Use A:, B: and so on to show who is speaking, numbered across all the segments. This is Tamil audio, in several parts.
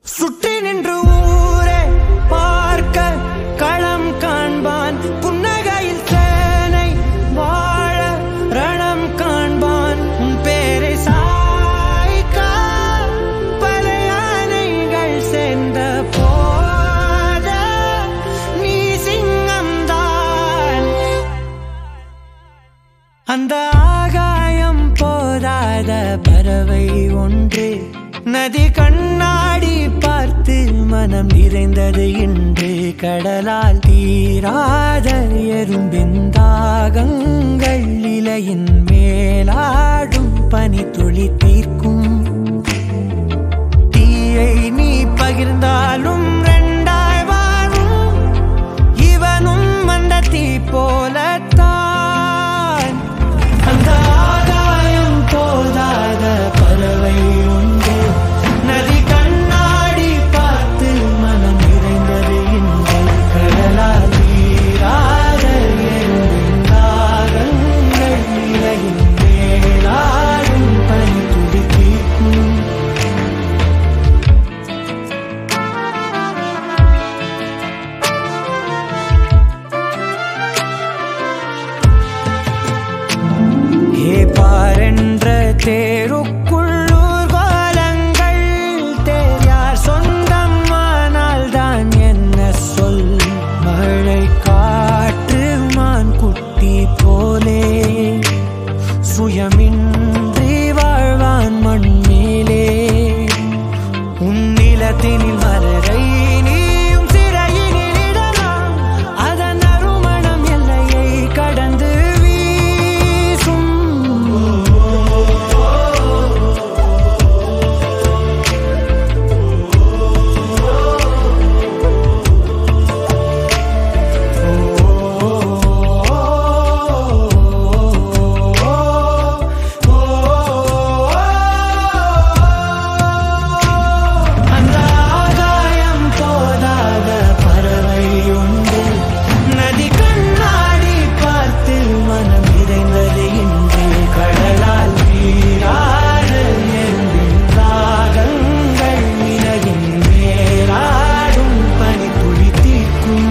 A: சுற்றி நின்று ஊரே பார்க்க களம் காண்பான் புன்னகையில் சேனை வாழ ரணம் காண்பான் உன் பேரை சாய்க்க பல யானைகள் சேர்ந்த போத நீ சிங்கம்தான் அந்த ஆகாயம் போதாத பறவை ஒன்று நதி கண்ணாடி பார்த்து மனம் நிறைந்தது இன்று கடலால் தீராத எறும்பின் தாகங்கள் இலையின் மேலாடும் பனி துளி தீர்க்கும் தீயை நீ பகிர்ந்தாலும் ரெண்டாய் வாழும் இவனும் அந்த தீ போலத்தான் அந்த ஆகாயம் போதாத பறவை உண்டு நதி கண்ணாடி பார்த்து மனம் நிறைந்தது இன்று கடலால் நீராத எறும்பின் தாகங்கள் இலையின் மேலாடும் பனி துளி தீர்க்கும் ஏ பாரென்ற தேருக்குள்ளூர் கோலங்கள் தேர் சொந்தம் ஆனால் தான் என்ன சொல் மழை காற்று மான் குட்டி போலே சுயமின்றி வாழ்வான் மண்ணிலே உன்னிலத்தினில் மலரை நீயும் சிறையினில் இடலாம் அதன் அருமணம் எல்லையை கடந்து வீசும் அந்த ஆகாயம் போதாத பறவை உண்டு நதி கண்ணாடி பார்த்து மனம் இறைந்தது இன்று கடலால் நீராட எறும்பின் தாகங்கள் நிலகின் மேலாடும் பனி துளி தீர்க்கும்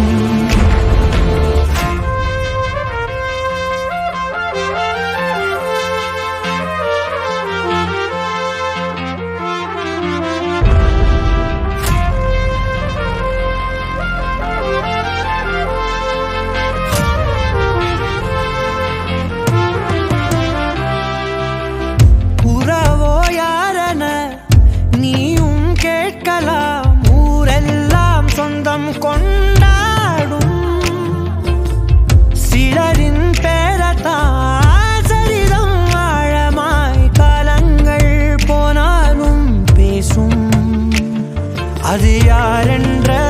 A: உறவோ யாரென நீயும் கேட்கலாம் ஊரெல்லாம் சொந்தம் கொண்டாடும் சிலரின் பேரத்தான் சரிதம் ஆழமாய் காலங்கள் போனாலும் பேசும் அது யாரென்ற